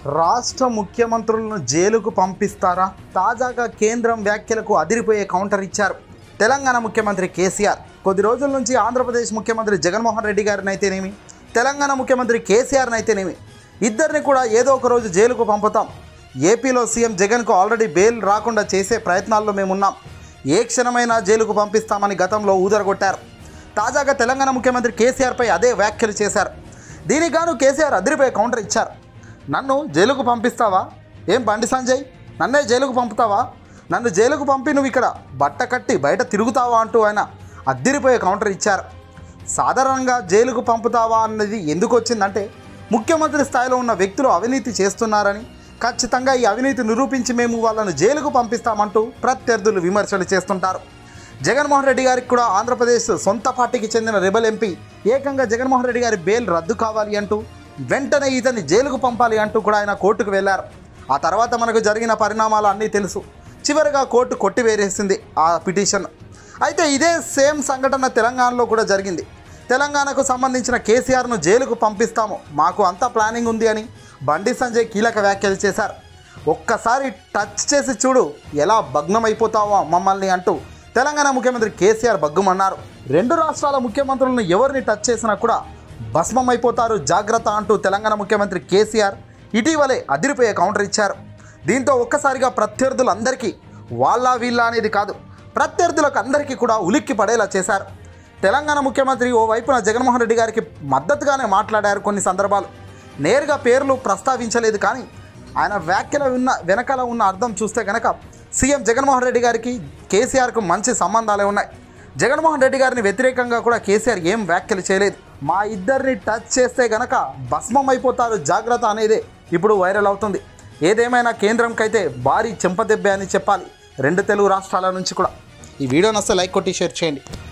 రాష్ట్ర ముఖ్యమంత్రులను జైలుకు పంపిస్తారా తాజాగా కేంద్రం వ్యాఖ్యలకు అదిరిపోయే కౌంటర్ ఇచ్చారు తెలంగాణ ముఖ్యమంత్రి కేసీఆర్ కొద్ది రోజుల నుంచి ఆంధ్రప్రదేశ్ ముఖ్యమంత్రి జగన్మోహన్ రెడ్డి గారిని అయితేనేమి తెలంగాణ ముఖ్యమంత్రి కేసీఆర్ని అయితేనేమి ఇద్దరిని కూడా ఏదో ఒక రోజు జైలుకు పంపుతాం ఏపీలో సీఎం జగన్కు ఆల్రెడీ బెయిల్ రాకుండా చేసే ప్రయత్నాల్లో మేమున్నాం ఏ క్షణమైనా జైలుకు పంపిస్తామని గతంలో ఊదరగొట్టారు తాజాగా తెలంగాణ ముఖ్యమంత్రి కేసీఆర్పై అదే వ్యాఖ్యలు చేశారు దీనికి గాను కేసీఆర్ అదిరిపోయే కౌంటర్ ఇచ్చారు నన్ను జైలుకు పంపిస్తావా ఏం బండి సంజయ్ నన్నే జైలుకు పంపుతావా నన్ను జైలుకు పంపి నువ్వు ఇక్కడ బట్ట కట్టి బయట తిరుగుతావా అంటూ ఆయన అద్దిరిపోయే కౌంటర్ ఇచ్చారు సాధారణంగా జైలుకు పంపుతావా అన్నది ఎందుకు వచ్చిందంటే ముఖ్యమంత్రి స్థాయిలో ఉన్న వ్యక్తులు అవినీతి చేస్తున్నారని ఖచ్చితంగా ఈ అవినీతి నిరూపించి మేము వాళ్ళను జైలుకు పంపిస్తామంటూ ప్రత్యర్థులు విమర్శలు చేస్తుంటారు జగన్మోహన్ రెడ్డి గారికి కూడా ఆంధ్రప్రదేశ్ సొంత పార్టీకి చెందిన రెబల్ ఎంపీ ఏకంగా జగన్మోహన్ రెడ్డి గారి బెయిల్ రద్దు కావాలి అంటూ వెంటనే ఇతన్ని జైలుకు పంపాలి అంటూ కూడా ఆయన కోర్టుకు వెళ్లారు ఆ తర్వాత మనకు జరిగిన పరిణామాలు అన్నీ తెలుసు చివరిగా కోర్టు కొట్టివేరేసింది ఆ పిటిషన్ అయితే ఇదే సేమ్ సంఘటన తెలంగాణలో కూడా జరిగింది తెలంగాణకు సంబంధించిన కేసీఆర్ను జైలుకు పంపిస్తాము మాకు అంతా ప్లానింగ్ ఉంది అని బండి సంజయ్ కీలక వ్యాఖ్యలు చేశారు ఒక్కసారి టచ్ చేసి చూడు ఎలా భగ్నమైపోతావో మమ్మల్ని అంటూ తెలంగాణ ముఖ్యమంత్రి కేసీఆర్ బగ్గుమన్నారు రెండు రాష్ట్రాల ముఖ్యమంత్రులను ఎవరిని టచ్ చేసినా కూడా భస్మమైపోతారు జాగ్రత్త అంటూ తెలంగాణ ముఖ్యమంత్రి కేసీఆర్ ఇటీవలే అదిరిపోయే కౌంటర్ ఇచ్చారు దీంతో ఒక్కసారిగా ప్రత్యర్థులందరికీ వాళ్ళ వీళ్ళ అనేది కాదు ప్రత్యర్థులకు అందరికీ కూడా ఉలిక్కి పడేలా చేశారు తెలంగాణ ముఖ్యమంత్రి ఓ వైపున జగన్మోహన్ రెడ్డి గారికి మద్దతుగానే మాట్లాడారు కొన్ని సందర్భాలు నేరుగా పేర్లు ప్రస్తావించలేదు కానీ ఆయన వ్యాఖ్యల ఉన్న వెనకాల ఉన్న అర్థం చూస్తే కనుక సీఎం జగన్మోహన్ రెడ్డి గారికి కేసీఆర్కు మంచి సంబంధాలే ఉన్నాయి జగన్మోహన్ రెడ్డి గారిని వ్యతిరేకంగా కూడా కేసీఆర్ ఏం వ్యాఖ్యలు చేయలేదు మా ఇద్దరిని టచ్ చేస్తే గనక భస్మం అయిపోతారు జాగ్రత్త అనేదే ఇప్పుడు వైరల్ అవుతుంది ఏదేమైనా కేంద్రంకైతే భారీ చెంపదెబ్బే అని చెప్పాలి రెండు తెలుగు రాష్ట్రాల నుంచి కూడా ఈ వీడియో నస్తే లైక్ కొట్టి షేర్ చేయండి